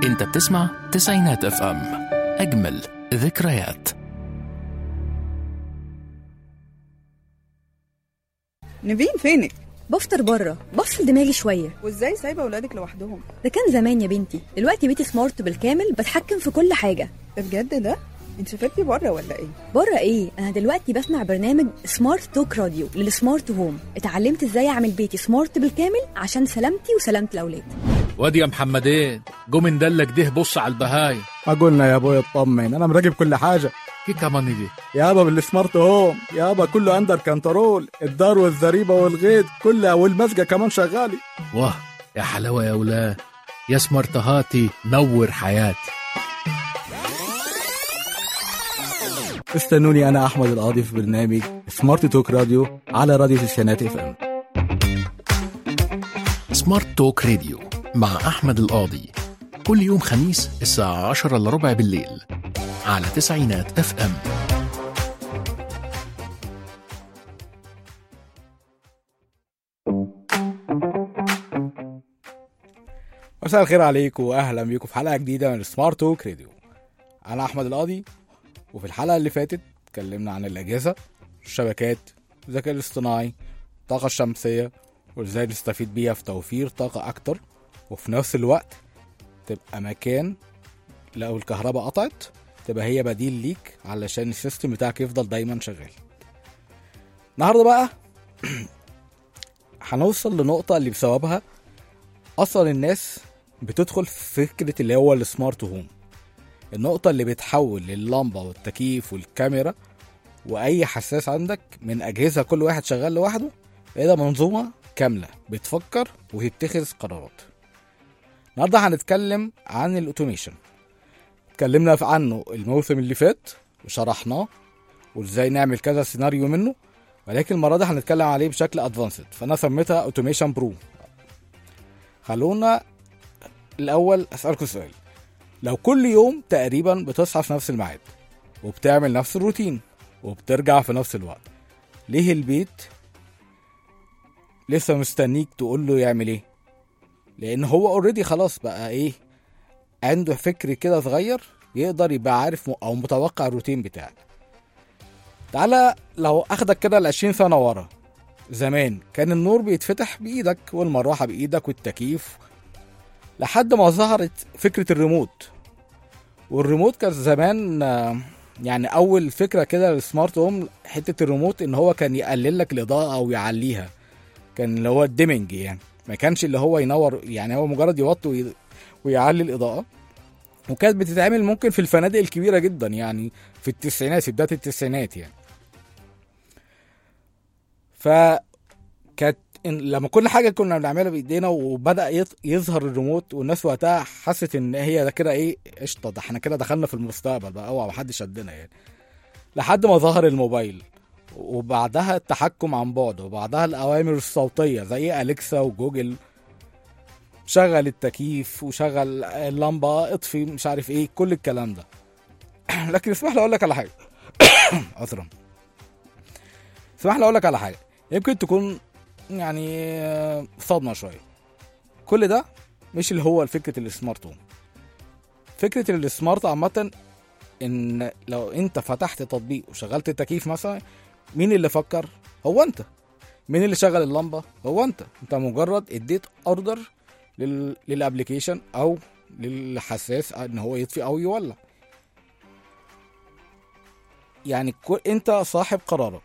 انت بتسمع تسعينات اف ام اجمل ذكريات نيفين فينك بفطر بره بفصل دماغي شويه وازاي سايبه اولادك لوحدهم ده كان زمان يا بنتي دلوقتي بيتي سمارت بالكامل بتحكم في كل حاجه ده بجد ده انت سافرتي بره ولا ايه بره ايه انا دلوقتي بسمع برنامج سمارت توك راديو للسمارت هوم اتعلمت ازاي اعمل بيتي سمارت بالكامل عشان سلامتي وسلامه الاولاد وادي يا محمدين جو من دلك ده بص على البهايم ما قلنا يا ابوي اطمن انا مراقب كل حاجه كي كمان دي يابا بالسمارت هوم يابا كله اندر كنترول الدار والزريبه والغيط كلها والمسجه كمان شغالي واه يا حلاوه يا ولاد يا سمرتهاتي نور حياتي استنوني انا احمد القاضي في برنامج سمارت توك راديو على راديو تسعينات اف ام سمارت توك راديو مع احمد القاضي كل يوم خميس الساعة 10 الا ربع بالليل على تسعينات اف ام مساء الخير عليكم واهلا بيكم في حلقه جديده من سمارت توك راديو انا احمد القاضي وفي الحلقه اللي فاتت اتكلمنا عن الاجهزه الشبكات الذكاء الاصطناعي الطاقه الشمسيه وازاي نستفيد بيها في توفير طاقه اكتر وفي نفس الوقت تبقى مكان لو الكهرباء قطعت تبقى هي بديل ليك علشان السيستم بتاعك يفضل دايما شغال النهارده بقى هنوصل لنقطة اللي بسببها أصلا الناس بتدخل في فكرة اللي هو السمارت هوم النقطة اللي بتحول اللمبة والتكييف والكاميرا وأي حساس عندك من أجهزة كل واحد شغال لوحده إلى منظومة كاملة بتفكر وتتخذ قرارات النهارده هنتكلم عن الاوتوميشن اتكلمنا في- عنه الموسم اللي فات وشرحناه وازاي نعمل كذا سيناريو منه ولكن المره دي هنتكلم عليه بشكل ادفانسد فانا سميتها اوتوميشن برو خلونا الاول اسالكم سؤال لو كل يوم تقريبا بتصحى في نفس الميعاد وبتعمل نفس الروتين وبترجع في نفس الوقت ليه البيت لسه مستنيك تقول له يعمل ايه لان هو اوريدي خلاص بقى ايه عنده فكر كده صغير يقدر يبقى عارف م- او متوقع الروتين بتاعك تعالى لو اخدك كده ل 20 سنه ورا زمان كان النور بيتفتح بايدك والمروحه بايدك والتكييف لحد ما ظهرت فكره الريموت والريموت كان زمان آه، يعني اول فكره كده للسمارت هوم حته الريموت ان هو كان يقلل لك الاضاءه او يعليها كان اللي هو الديمنج يعني ما كانش اللي هو ينور يعني هو مجرد يوطي وي- ويعلي الاضاءه وكانت بتتعمل ممكن في الفنادق الكبيره جدا يعني في التسعينات في بدايه التسعينات يعني فكانت إن- لما كل حاجه كنا بنعملها بايدينا وبدا يط- يظهر الريموت والناس وقتها حست ان هي ده كده ايه قشطه ده احنا كده دخلنا في المستقبل بقى اوعى محدش شدنا يعني لحد ما ظهر الموبايل وبعدها التحكم عن بعد وبعدها الاوامر الصوتيه زي اليكسا وجوجل شغل التكييف وشغل اللمبه اطفي مش عارف ايه كل الكلام ده لكن اسمح لي اقول لك على حاجه عذرا اسمح لي اقول لك على حاجه يمكن تكون يعني آه، صدمه شويه كل ده مش اللي هو فكره السمارت هوم فكره السمارت عامه ان لو انت فتحت تطبيق وشغلت التكييف مثلا مين اللي فكر هو انت مين اللي شغل اللمبه هو انت انت مجرد اديت اوردر لل... للابلكيشن او للحساس ان هو يطفي او يولع يعني كل... انت صاحب قرارك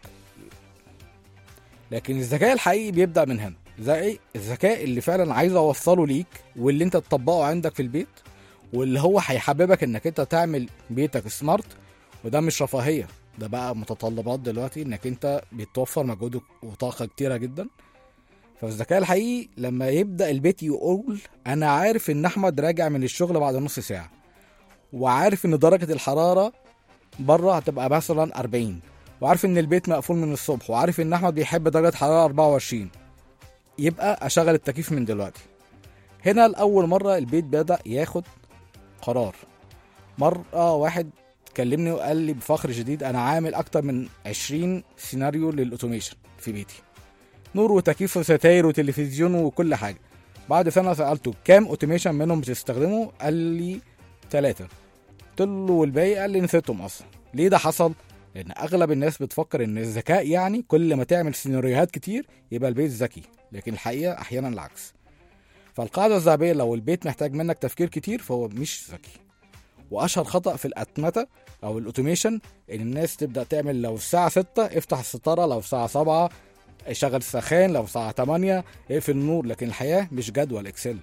لكن الذكاء الحقيقي بيبدا من هنا زي الذكاء اللي فعلا عايز اوصله ليك واللي انت تطبقه عندك في البيت واللي هو هيحببك انك انت تعمل بيتك سمارت وده مش رفاهيه ده بقى متطلبات دلوقتي انك انت بتوفر مجهود وطاقه كتيره جدا فالذكاء الحقيقي لما يبدا البيت يقول انا عارف ان احمد راجع من الشغل بعد نص ساعه وعارف ان درجه الحراره بره هتبقى مثلا 40 وعارف ان البيت مقفول من الصبح وعارف ان احمد بيحب درجه حراره 24 يبقى اشغل التكييف من دلوقتي هنا لاول مره البيت بدا ياخد قرار مره واحد كلمني وقال لي بفخر شديد انا عامل اكتر من 20 سيناريو للاوتوميشن في بيتي نور وتكييف وستاير وتلفزيون وكل حاجه بعد سنه سالته كام اوتوميشن منهم بتستخدمه قال لي ثلاثه قلت له والباقي قال لي نسيتهم اصلا ليه ده حصل لان اغلب الناس بتفكر ان الذكاء يعني كل ما تعمل سيناريوهات كتير يبقى البيت ذكي لكن الحقيقه احيانا العكس فالقاعده الذهبيه لو البيت محتاج منك تفكير كتير فهو مش ذكي واشهر خطا في الاتمته او الاوتوميشن ان الناس تبدا تعمل لو الساعه 6 افتح الستاره لو الساعه 7 شغل السخان لو الساعه 8 اقفل النور لكن الحياه مش جدول اكسل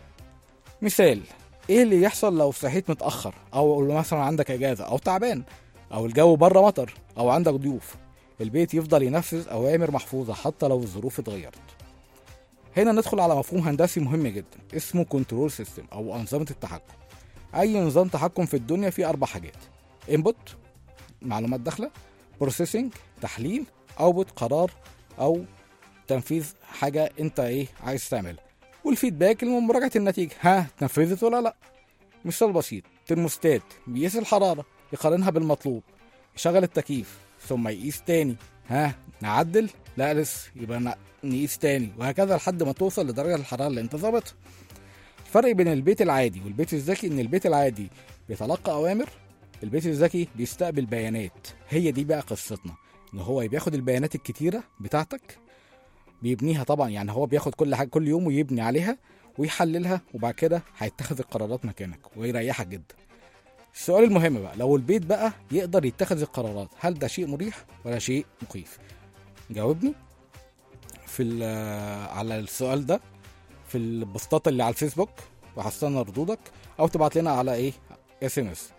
مثال ايه اللي يحصل لو صحيت متاخر او لو مثلا عندك اجازه او تعبان او الجو بره مطر او عندك ضيوف البيت يفضل ينفذ اوامر محفوظه حتى لو الظروف اتغيرت هنا ندخل على مفهوم هندسي مهم جدا اسمه كنترول سيستم او انظمه التحكم اي نظام تحكم في الدنيا فيه اربع حاجات انبوت معلومات داخله بروسيسنج تحليل اوتبوت قرار او تنفيذ حاجه انت ايه عايز تعملها والفيدباك اللي هو مراجعه النتيجه ها اتنفذت ولا لا مثال بسيط ترموستات بيقيس الحراره يقارنها بالمطلوب يشغل التكييف ثم يقيس تاني ها نعدل لا لسه يبقى ن- نقيس تاني وهكذا لحد ما توصل لدرجه الحراره اللي انت ظابطها الفرق بين البيت العادي والبيت الذكي ان البيت العادي بيتلقى اوامر البيت الذكي بيستقبل بيانات هي دي بقى قصتنا ان هو بياخد البيانات الكتيره بتاعتك بيبنيها طبعا يعني هو بياخد كل حاجه كل يوم ويبني عليها ويحللها وبعد كده هيتخذ القرارات مكانك ويريحك جدا السؤال المهم بقى لو البيت بقى يقدر يتخذ القرارات هل ده شيء مريح ولا شيء مخيف جاوبني في ال- على السؤال ده في البوستات اللي على الفيسبوك وهستنى ردودك او تبعت لنا على ايه اس ام اس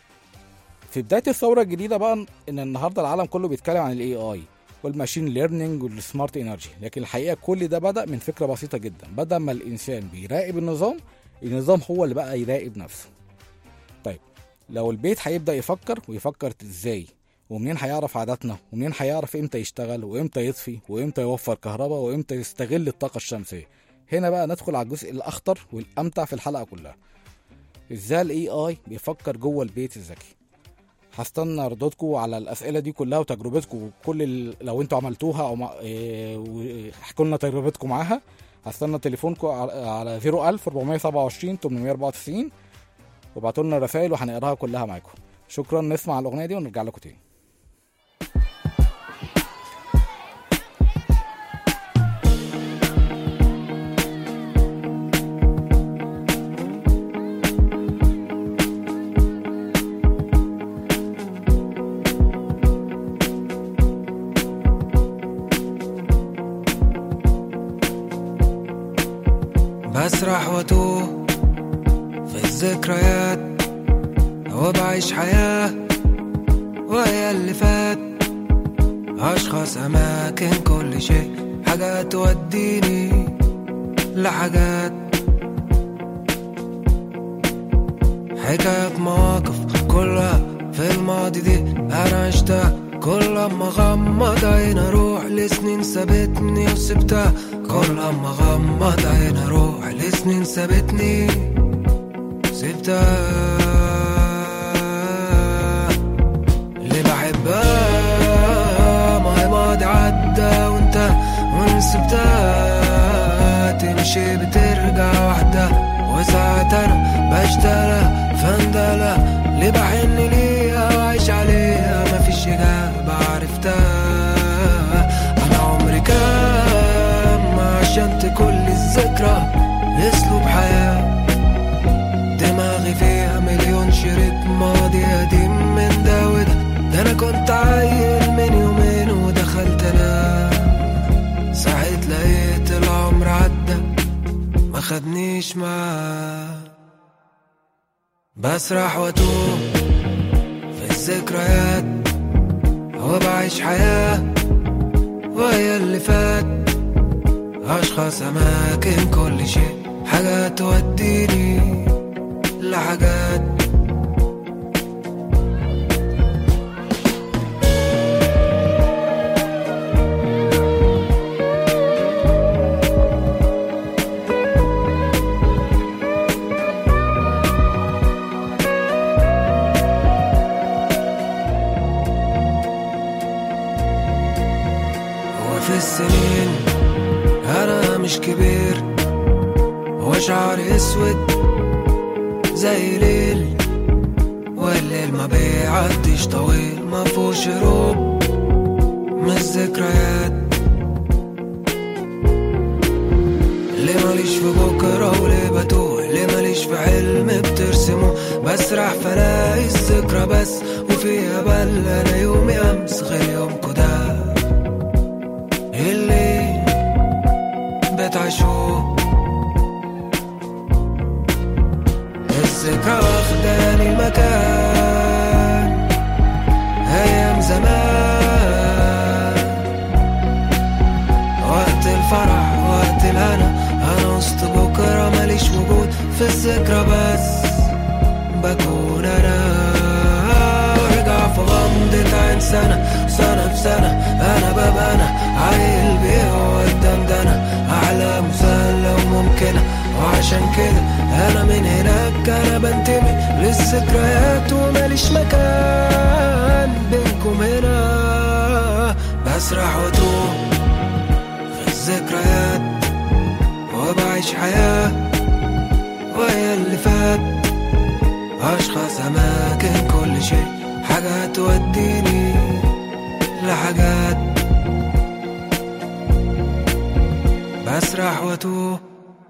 في بدايه الثوره الجديده بقى ان النهارده العالم كله بيتكلم عن الاي اي والماشين ليرنينج والسمارت انرجي لكن الحقيقه كل ده بدا من فكره بسيطه جدا بدل ما الانسان بيراقب النظام النظام هو اللي بقى يراقب نفسه طيب لو البيت هيبدا يفكر ويفكر ازاي ومنين هيعرف عاداتنا ومنين هيعرف امتى يشتغل وامتى يطفي وامتى يوفر كهرباء وامتى يستغل الطاقه الشمسيه هنا بقى ندخل على الجزء الاخطر والامتع في الحلقه كلها ازاي الاي اي بيفكر جوه البيت الذكي هستنى ردودكم على الاسئله دي كلها وتجربتكم وكل ال... لو انتوا عملتوها او ما... إيه... واحكوا لنا تجربتكم معاها هستنى تليفونكم على على 01000 427 894 وابعتوا لنا رسائل وهنقراها كلها معاكم شكرا نسمع الاغنيه دي ونرجع لكم تاني بسرح واتوه في الذكريات وبعيش حياة وهي اللي فات أشخاص أماكن كل شيء حاجات توديني لحاجات حكايات مواقف كلها في الماضي دي أنا عشتها كل ما غمض عين أروح لسنين سابتني وسبتها كل ما غمض عين أروح لسنين سابتني سبتها اللي بحبها ما هي ماضي عدى وانت وان سبتها تمشي بترجع وحدها وساعات انا بشتغل فندلة اللي بحن ليها وعيش عليها مفيش اجابة عرفتها انا عمري كام عشان كل الذكرى اسلوب حياه دماغي فيها مليون شريط ماضي قديم من ده وده ده انا كنت عيل من يومين ودخلت انا صحيت لقيت العمر عدى ما خدنيش معاه بسرح واتوه في الذكريات وبعيش حياة وهي اللي فات أشخاص أماكن كل شيء حاجات توديني لحاجات وفي السنين أنا مش كبير وشعري اسود زي ليل والليل ما بيعديش طويل ما فيهوش هروب من الذكريات ليه ماليش في بكرة وليه بتوه ليه ماليش في حلم بترسمه بسرح فلاقي الذكرى بس وفيها بل انا يومي امس غير يومكو ده اللي بتعيشوه الذكرى واخداني المكان ايام زمان وقت الفرح وقت الهنا انا وسط بكره ماليش وجود في الذكرى بس بكون انا وارجع في غمضة عين سنة سنة في سنة انا ببقى انا عيل بيه قدام ده انا احلى مسلة وممكنة وعشان كده انا من هناك انا بنتمي للذكريات وماليش مكان بينكم هنا بسرح واتوه في الذكريات وبعيش حياة وهي اللي فات أشخاص أماكن كل شيء حاجات توديني لحاجات بسرح واتوه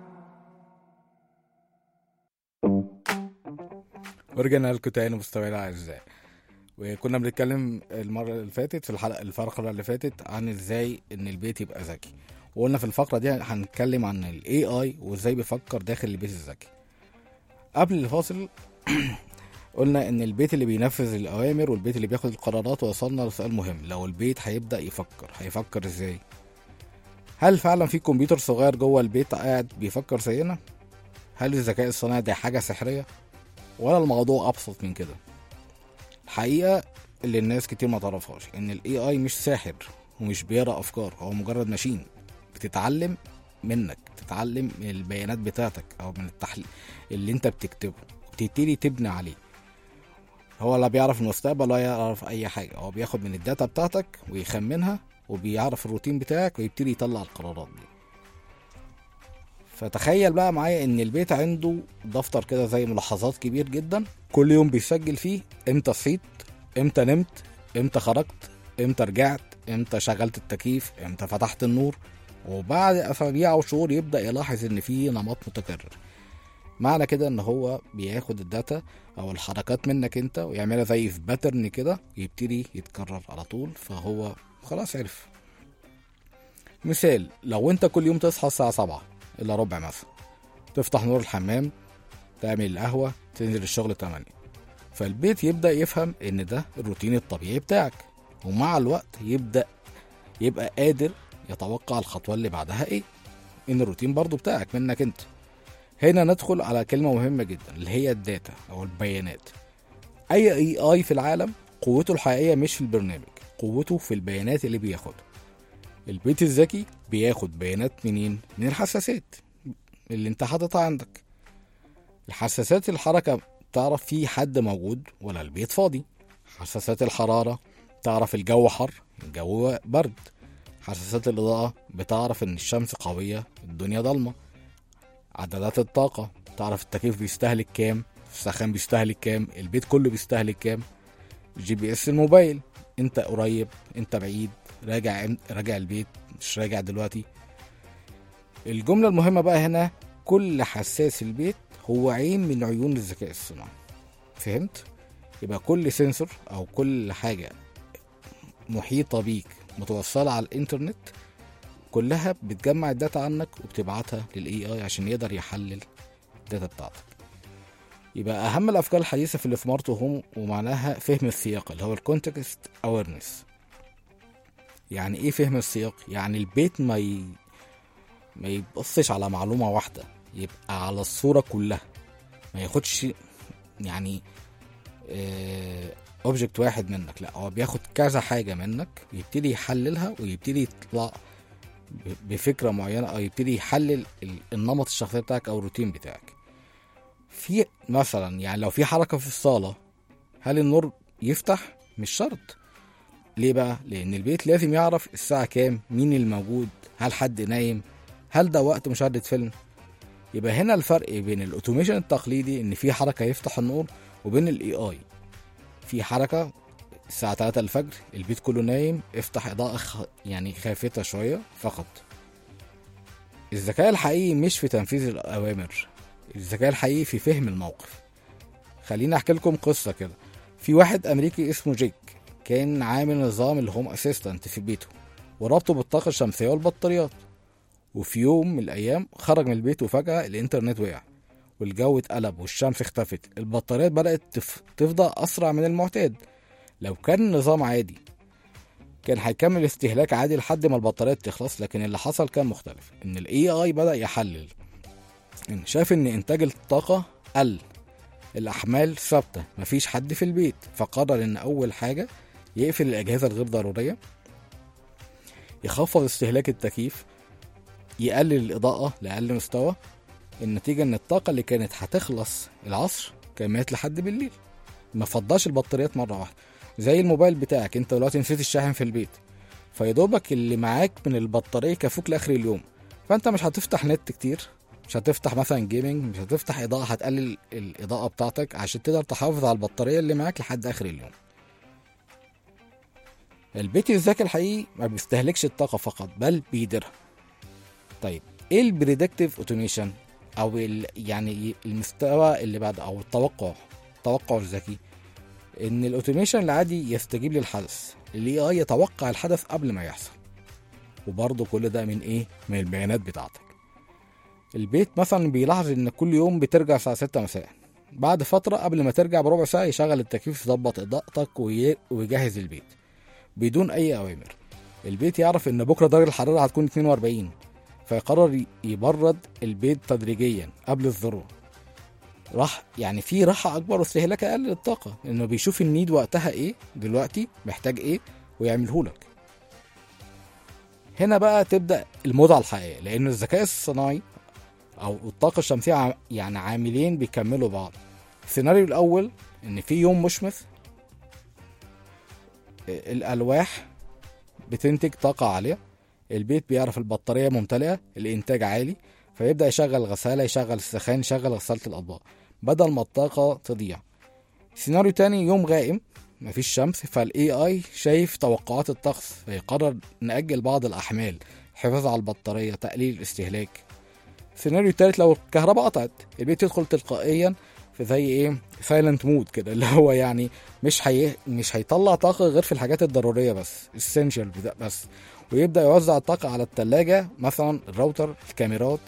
ورجعنا لكم تاني مستمعينا الاعزاء وكنا بنتكلم المره اللي فاتت في الحلقه الفقره اللي فاتت عن ازاي ان البيت يبقى ذكي وقلنا في الفقره دي هنتكلم عن الاي اي وازاي بيفكر داخل البيت الذكي قبل الفاصل قلنا ان البيت اللي بينفذ الاوامر والبيت اللي بياخد القرارات وصلنا لسؤال مهم لو البيت هيبدا يفكر هيفكر ازاي هل فعلا في كمبيوتر صغير جوه البيت قاعد بيفكر زينا هل الذكاء الصناعي ده حاجه سحريه ولا الموضوع ابسط من كده الحقيقه اللي الناس كتير ما تعرفهاش ان الاي اي مش ساحر ومش بيقرا افكار هو مجرد ماشين بتتعلم منك بتتعلم من البيانات بتاعتك او من التحليل اللي انت بتكتبه وتبتدي تبني عليه هو لا بيعرف المستقبل ولا يعرف اي حاجه هو بياخد من الداتا بتاعتك ويخمنها وبيعرف الروتين بتاعك ويبتدي يطلع القرارات دي فتخيل بقى معايا ان البيت عنده دفتر كده زي ملاحظات كبير جدا كل يوم بيسجل فيه امتى صحيت امتى نمت امتى خرجت امتى رجعت امتى شغلت التكييف امتى فتحت النور وبعد اسابيع او شهور يبدا يلاحظ ان في نمط متكرر معنى كده ان هو بياخد الداتا او الحركات منك انت ويعملها زي في باترن كده يبتدي يتكرر على طول فهو خلاص عرف مثال لو انت كل يوم تصحى الساعة سبعة الا ربع مثلا تفتح نور الحمام تعمل القهوة تنزل الشغل تمانية فالبيت يبدأ يفهم ان ده الروتين الطبيعي بتاعك ومع الوقت يبدأ يبقى قادر يتوقع الخطوة اللي بعدها ايه ان الروتين برضو بتاعك منك انت هنا ندخل على كلمة مهمة جدا اللي هي الداتا او البيانات اي اي اي في العالم قوته الحقيقية مش في البرنامج قوته في البيانات اللي بياخدها البيت الذكي بياخد بيانات منين من الحساسات اللي انت حاططها عندك الحساسات الحركة تعرف في حد موجود ولا البيت فاضي حساسات الحرارة تعرف الجو حر الجو برد حساسات الإضاءة بتعرف إن الشمس قوية الدنيا ضلمة عدادات الطاقة تعرف التكييف بيستهلك كام السخان بيستهلك كام البيت كله بيستهلك كام جي بي اس الموبايل انت قريب انت بعيد راجع راجع البيت مش راجع دلوقتي الجملة المهمة بقى هنا كل حساس البيت هو عين من عيون الذكاء الصناعي فهمت؟ يبقى كل سنسور او كل حاجة محيطة بيك متوصلة على الانترنت كلها بتجمع الداتا عنك وبتبعتها للاي اي عشان يقدر يحلل الداتا بتاعتك يبقى اهم الافكار الحديثه في السمارت هوم ومعناها فهم السياق اللي هو الكونتكست اويرنس يعني ايه فهم السياق يعني البيت ما ي... ما يبصش على معلومه واحده يبقى على الصوره كلها ما ياخدش يعني اوبجكت واحد منك لا هو بياخد كذا حاجه منك ويبتدي يحللها ويبتدي يطلع بفكره معينه او يبتدي يحلل النمط الشخصيه بتاعك او الروتين بتاعك في مثلا يعني لو في حركه في الصاله هل النور يفتح مش شرط ليه بقى لان البيت لازم يعرف الساعه كام مين الموجود هل حد نايم هل ده وقت مشاهده فيلم يبقى هنا الفرق بين الاوتوميشن التقليدي ان في حركه يفتح النور وبين الاي اي في حركه الساعه 3 الفجر البيت كله نايم افتح اضاءه خ... يعني خافته شويه فقط الذكاء الحقيقي مش في تنفيذ الاوامر الذكاء الحقيقي في فهم الموقف خليني احكي لكم قصه كده في واحد امريكي اسمه جيك كان عامل نظام الهوم اسيستنت في بيته وربطه بالطاقه الشمسيه والبطاريات وفي يوم من الايام خرج من البيت وفجاه الانترنت وقع والجو اتقلب والشمس اختفت البطاريات بدات تف... تفضى اسرع من المعتاد لو كان النظام عادي كان هيكمل استهلاك عادي لحد ما البطاريات تخلص لكن اللي حصل كان مختلف ان الاي اي بدا يحلل إن شاف ان انتاج الطاقه قل الاحمال ثابته مفيش حد في البيت فقرر ان اول حاجه يقفل الاجهزه الغير ضروريه يخفض استهلاك التكييف يقلل الاضاءه لاقل مستوى النتيجه ان الطاقه اللي كانت هتخلص العصر كانت لحد بالليل ما فضاش البطاريات مره واحده زي الموبايل بتاعك انت دلوقتي نسيت الشاحن في البيت فيدوبك اللي معاك من البطاريه يكفوك لاخر اليوم فانت مش هتفتح نت كتير مش هتفتح مثلا جيمنج مش هتفتح اضاءه هتقلل الاضاءه بتاعتك عشان تقدر تحافظ على البطاريه اللي معاك لحد اخر اليوم البيت الذكي الحقيقي ما بيستهلكش الطاقه فقط بل بيديرها طيب ايه البريدكتيف اوتوميشن او ال يعني المستوى اللي بعد او التوقع التوقع الذكي ان الاوتوميشن العادي يستجيب للحدث الاي اي يتوقع الحدث قبل ما يحصل وبرضه كل ده من ايه من البيانات بتاعتك البيت مثلا بيلاحظ ان كل يوم بترجع الساعه 6 مساء بعد فترة قبل ما ترجع بربع ساعة يشغل التكييف يظبط إضاءتك وي- ويجهز البيت بدون أي أوامر البيت يعرف إن بكرة درجة الحرارة هتكون 42 فيقرر ي- يبرد البيت تدريجيا قبل الذروة راح يعني في راحة أكبر واستهلاك أقل للطاقة إنه بيشوف النيد وقتها إيه دلوقتي محتاج إيه ويعمله لك هنا بقى تبدأ المتعة الحقيقية لأن الذكاء الصناعي أو الطاقة الشمسية ع- يعني عاملين بيكملوا بعض السيناريو الأول إن في يوم مشمس الألواح بتنتج طاقة عالية البيت بيعرف البطارية ممتلئة الإنتاج عالي فيبدأ يشغل غسالة يشغل السخان يشغل غسالة الأطباق بدل ما الطاقة تضيع سيناريو تاني يوم غائم مفيش شمس فالاي اي شايف توقعات الطقس فيقرر نأجل بعض الأحمال حفاظ على البطارية تقليل الاستهلاك سيناريو تالت لو الكهرباء قطعت البيت يدخل تلقائيا في زي ايه سايلنت مود كده اللي هو يعني مش هي مش هيطلع طاقة غير في الحاجات الضرورية بس essential بس ويبدأ يوزع الطاقة على التلاجة مثلا الراوتر الكاميرات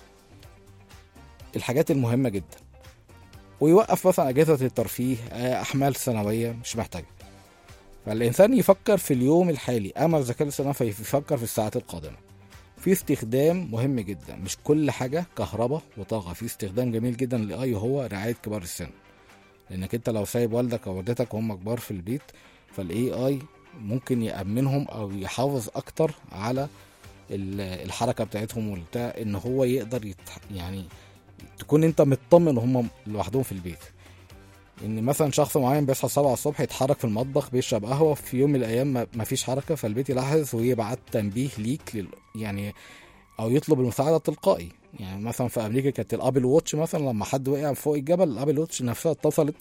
الحاجات المهمة جدا ويوقف مثلا أجهزة الترفيه آه، أحمال سنوية مش محتاجة فالإنسان يفكر في اليوم الحالي أما الذكاء الاصطناعي فيفكر في الساعات القادمة في استخدام مهم جدا مش كل حاجة كهرباء وطاقة في استخدام جميل جدا للاي وهو رعاية كبار السن لانك انت لو سايب والدك او والدتك وهم كبار في البيت فالاي اي ممكن يأمنهم او يحافظ اكتر على ال- الحركة بتاعتهم والبتاع ان هو يقدر يتح... يعني تكون انت مطمن وهم لوحدهم في البيت ان مثلا شخص معين بيصحى 7 الصبح يتحرك في المطبخ بيشرب قهوه في يوم من الايام ما- مفيش حركه فالبيت يلاحظ ويبعت تنبيه ليك لل... يعني او يطلب المساعده تلقائي يعني مثلا في امريكا كانت الابل ووتش مثلا لما حد وقع فوق الجبل الابل ووتش نفسها اتصلت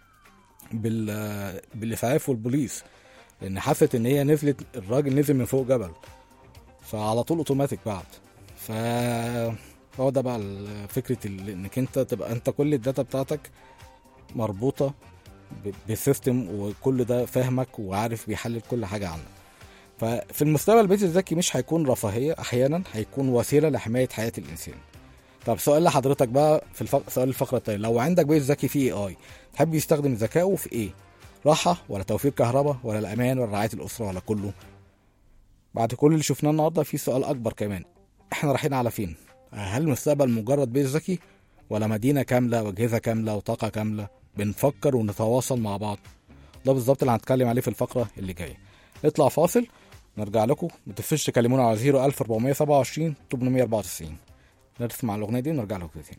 بال بالاسعاف والبوليس لان حست ان هي نزلت الراجل نزل من فوق جبل فعلى طول اوتوماتيك بعد ف هو ده بقى ال- فكره ال- انك انت تبقى انت كل الداتا بتاعتك مربوطه ب- بسيستم وكل ده فاهمك وعارف بيحلل كل حاجه عنك ففي المستقبل البيت الذكي مش هيكون رفاهيه احيانا هيكون وسيله لحمايه حياه الانسان طب سؤال لحضرتك بقى في الفق... سؤال الفقره التانية لو عندك بيت ذكي فيه اي تحب يستخدم ذكائه في ايه راحه ولا توفير كهرباء ولا الامان ولا رعايه الاسره ولا كله بعد كل اللي شفناه النهارده في سؤال اكبر كمان احنا رايحين على فين هل المستقبل مجرد بيت ذكي ولا مدينه كامله واجهزه كامله وطاقه كامله بنفكر ونتواصل مع بعض ده بالظبط اللي هنتكلم عليه في الفقره اللي جايه نطلع فاصل نرجع لكم ما تنسوش تكلمونا على 01427 894 نسمع الاغنيه دي ونرجع لكم تاني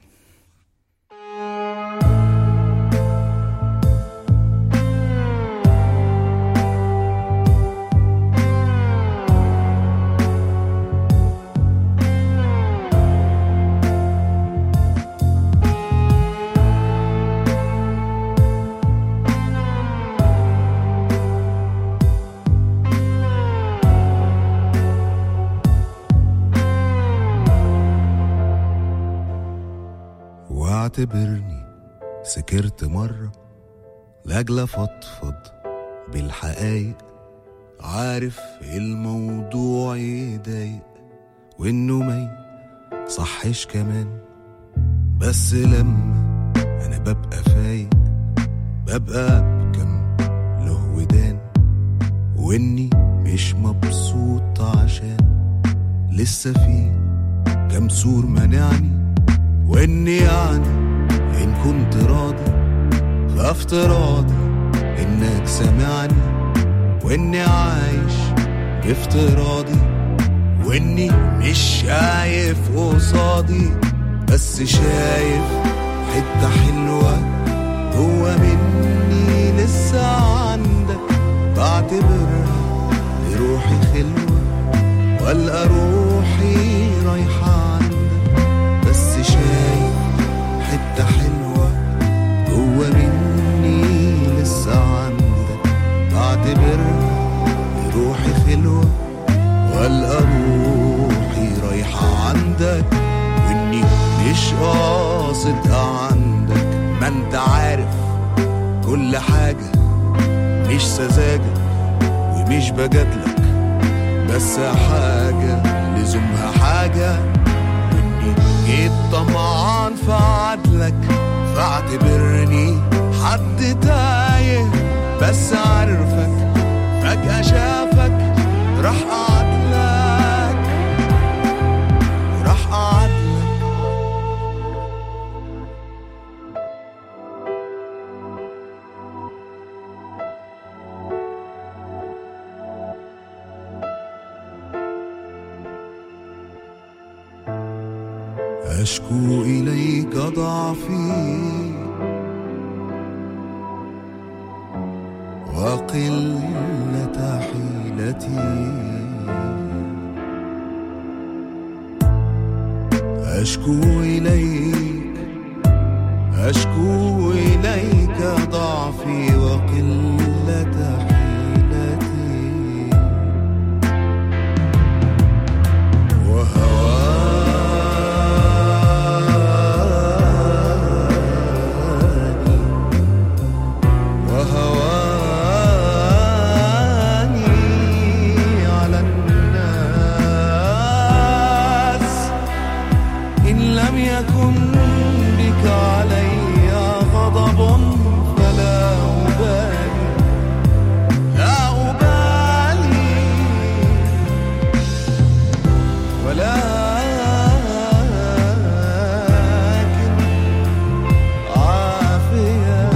واعتبرني سكرت مرة لاجل افضفض بالحقايق عارف الموضوع يضايق وانه ما صحش كمان بس لما انا ببقى فايق ببقى بكم له ودان واني مش مبسوط عشان لسه في كم سور منعني واني يعني ان كنت راضي فافتراضي انك سامعني واني عايش بافتراضي واني مش شايف قصادي بس شايف حتة حلوة جوا مني لسه عندك بعتبرها لروحي خلوة والقى روحي رايحة عندك بس شايف حتة حلوة جوا مني لسه عندك بعتبرها لروحي خلوة والقى روحي رايحة عندك واني مش قاصد عندك ما انت عارف كل حاجة مش سذاجة ومش بجادلك بس حاجة لزومها حاجة واني جيت طمعان في عدلك فاعتبرني حد تايه بس عارفك فجأة شافك راح قعدلك راح قعدلك أشكو إليك ضعفي وقلة حيلتي أشكو إليك أشكو إليك ضعفي وقلة حيلتي وهواني وهواني على الناس إن لم يكن بك علي غضب فلا أبالي لا أبالي ولكن عافية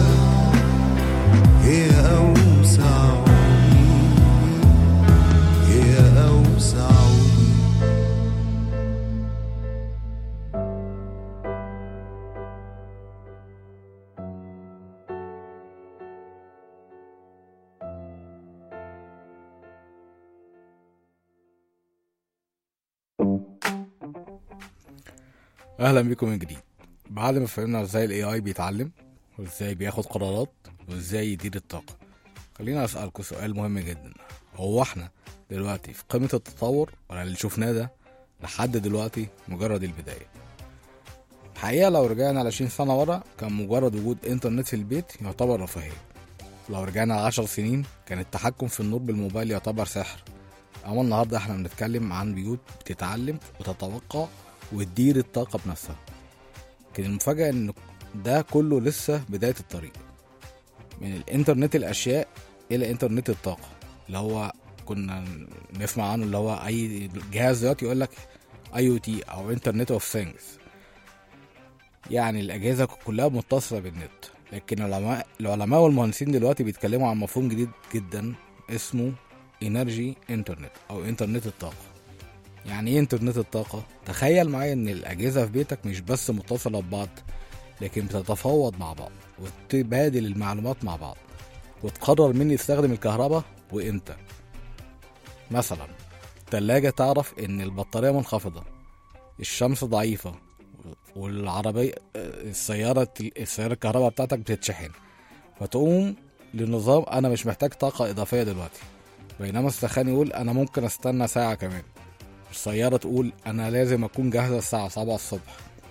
هي أوسع لي هي أوسع لي اهلا بيكم من جديد بعد ما فهمنا ازاي الاي اي بيتعلم وازاي بياخد قرارات وازاي يدير الطاقه خلينا اسالكم سؤال مهم جدا هو احنا دلوقتي في قمه التطور ولا اللي شفناه ده لحد دلوقتي مجرد البدايه الحقيقه لو رجعنا ل 20 سنه ورا كان مجرد وجود انترنت في البيت يعتبر رفاهيه لو رجعنا ل 10 سنين كان التحكم في النور بالموبايل يعتبر سحر اما النهارده احنا بنتكلم عن بيوت بتتعلم وتتوقع وتدير الطاقة بنفسها لكن المفاجأة ان ده كله لسه بداية الطريق من الانترنت الاشياء الى انترنت الطاقة اللي هو كنا نسمع عنه اللي هو اي جهاز دلوقتي يقول لك اي او تي او انترنت اوف ثينجز يعني الاجهزة كلها متصلة بالنت لكن العلماء العلماء والمهندسين دلوقتي بيتكلموا عن مفهوم جديد جدا اسمه انرجي انترنت او انترنت الطاقة يعني ايه انترنت الطاقة؟ تخيل معايا ان الاجهزة في بيتك مش بس متصلة ببعض لكن بتتفاوض مع بعض وتبادل المعلومات مع بعض وتقرر مين يستخدم الكهرباء وامتى مثلا التلاجة تعرف ان البطارية منخفضة الشمس ضعيفة والعربية السيارة السيارة الكهرباء بتاعتك بتتشحن فتقوم لنظام انا مش محتاج طاقة اضافية دلوقتي بينما السخان يقول انا ممكن استنى ساعة كمان السيارة تقول أنا لازم أكون جاهزة الساعة سبعة الصبح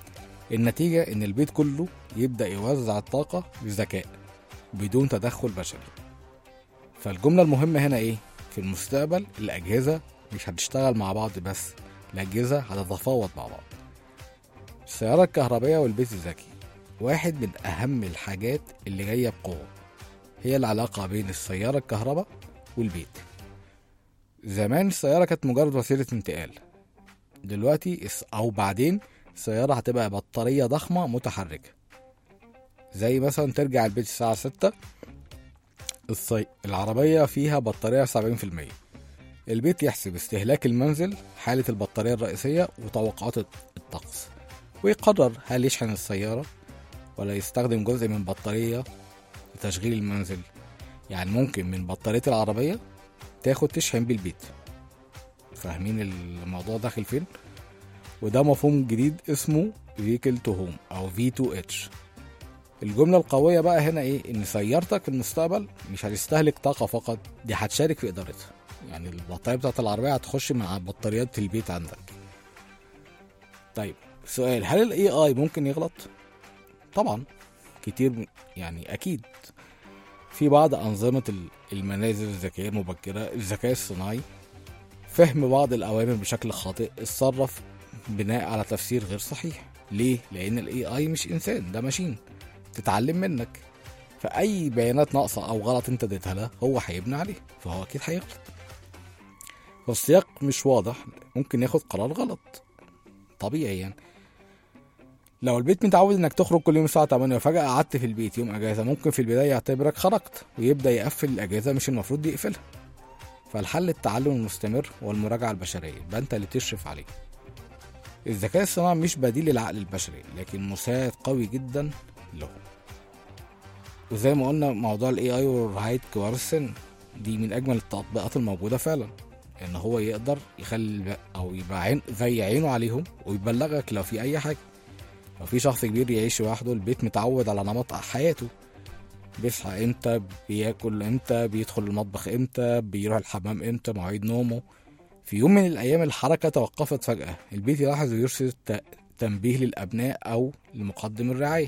النتيجة إن البيت كله يبدأ يوزع الطاقة بذكاء بدون تدخل بشري فالجملة المهمة هنا إيه؟ في المستقبل الأجهزة مش هتشتغل مع بعض بس الأجهزة هتتفاوض مع بعض السيارة الكهربائية والبيت الذكي واحد من أهم الحاجات اللي جاية بقوة هي العلاقة بين السيارة الكهرباء والبيت زمان السيارة كانت مجرد وسيلة انتقال دلوقتي الس- أو بعدين السيارة هتبقى بطارية ضخمة متحركة زي مثلا ترجع البيت الساعة ستة الصي... العربية فيها بطارية سبعين في المية البيت يحسب استهلاك المنزل حالة البطارية الرئيسية وتوقعات الطقس ويقرر هل يشحن السيارة ولا يستخدم جزء من بطارية لتشغيل المنزل يعني ممكن من بطارية العربية تاخد تشحن بيه البيت فاهمين الموضوع داخل فين وده مفهوم جديد اسمه vehicle to home او V2H الجملة القوية بقى هنا ايه ان سيارتك في المستقبل مش هتستهلك طاقة فقط دي هتشارك في ادارتها يعني البطارية بتاعت العربية هتخش مع بطاريات البيت عندك طيب سؤال هل الاي اي ممكن يغلط طبعا كتير من- يعني اكيد في بعض انظمه ال- المنازل الذكيه المبكره الذكاء الصناعي فهم بعض الاوامر بشكل خاطئ اتصرف بناء على تفسير غير صحيح ليه لان الاي اي مش انسان ده ماشين تتعلم منك فاي بيانات ناقصه او غلط انت اديتها له هو هيبني عليه فهو اكيد هيغلط فالسياق مش واضح ممكن ياخد قرار غلط طبيعي يعني لو البيت متعود انك تخرج كل يوم الساعه 8 وفجاه قعدت في البيت يوم اجازه ممكن في البدايه يعتبرك خرجت ويبدا يقفل الاجازه مش المفروض يقفلها فالحل التعلم المستمر والمراجعه البشريه يبقى انت اللي تشرف عليه الذكاء الصناعي مش بديل للعقل البشري لكن مساعد قوي جدا له وزي ما قلنا موضوع الاي اي ورعايه كبار السن دي من اجمل التطبيقات الموجوده فعلا ان هو يقدر يخلي او يبقى عين زي عينه عليهم ويبلغك لو في اي حاجه لو في شخص كبير يعيش لوحده البيت متعود على نمط حياته بيصحى امتى بياكل امتى بيدخل المطبخ امتى بيروح الحمام امتى مواعيد نومه في يوم من الايام الحركه توقفت فجاه البيت يلاحظ ويرسل ت- تنبيه للابناء او لمقدم الرعايه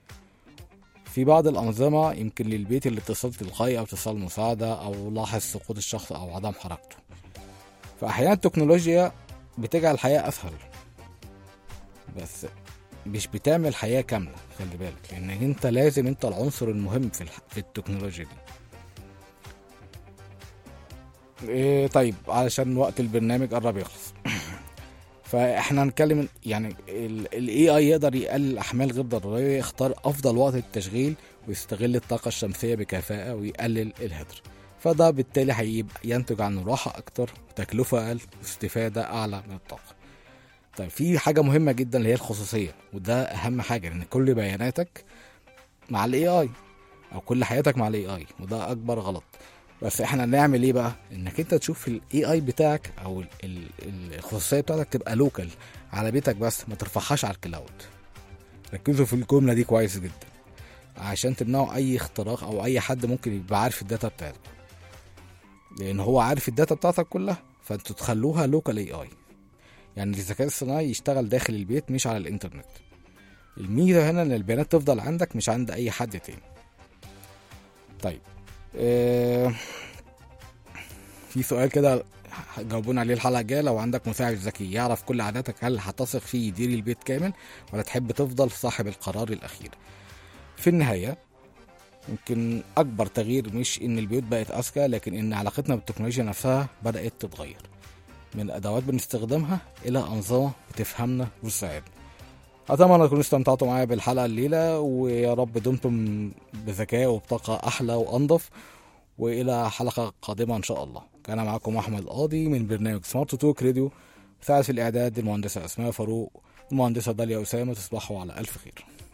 في بعض الأنظمة يمكن للبيت الاتصال تلقائي أو اتصال مساعدة أو لاحظ سقوط الشخص أو عدم حركته فأحيانا التكنولوجيا بتجعل الحياة أسهل بس مش بتعمل حياة كاملة خلي بالك لأن أنت لازم أنت العنصر المهم في, الح... في التكنولوجيا دي إيه طيب علشان وقت البرنامج قرب يخلص فاحنا هنتكلم يعني الاي اي يقدر يقلل احمال غير ضروريه يختار افضل وقت للتشغيل ويستغل الطاقه الشمسيه بكفاءه ويقلل الهدر فده بالتالي هيبقى ينتج عنه راحه اكتر وتكلفه اقل واستفاده اعلى من الطاقه طيب في حاجه مهمه جدا اللي هي الخصوصيه وده اهم حاجه لان كل بياناتك مع الاي اي او كل حياتك مع الاي اي وده اكبر غلط بس احنا نعمل ايه بقى انك انت تشوف الاي اي بتاعك او ال- ال- الخصوصيه بتاعتك تبقى لوكال على بيتك بس ما ترفعهاش على الكلاود ركزوا في الجمله دي كويس جدا عشان تمنعوا اي اختراق او اي حد ممكن يبقى عارف الداتا بتاعتك لان هو عارف الداتا بتاعتك كلها فانتوا تخلوها لوكال اي اي يعني الذكاء الصناعي يشتغل داخل البيت مش على الانترنت الميزه هنا ان البيانات تفضل عندك مش عند اي حد تاني طيب آه، في سؤال كده جاوبونا عليه الحلقه الجايه لو عندك مساعد ذكي يعرف كل عاداتك هل هتثق فيه يدير البيت كامل ولا تحب تفضل صاحب القرار الاخير في النهايه يمكن اكبر تغيير مش ان البيوت بقت اذكى لكن ان علاقتنا بالتكنولوجيا نفسها بدات تتغير من ادوات بنستخدمها الى انظمه بتفهمنا وتساعدنا اتمنى تكونوا استمتعتوا معايا بالحلقه الليله ويا رب دمتم بذكاء وبطاقه احلى وانضف والى حلقه قادمه ان شاء الله كان معكم احمد القاضي من برنامج سمارت توك راديو ساعد في الاعداد المهندسه اسماء فاروق المهندسه داليا اسامه تصبحوا على الف خير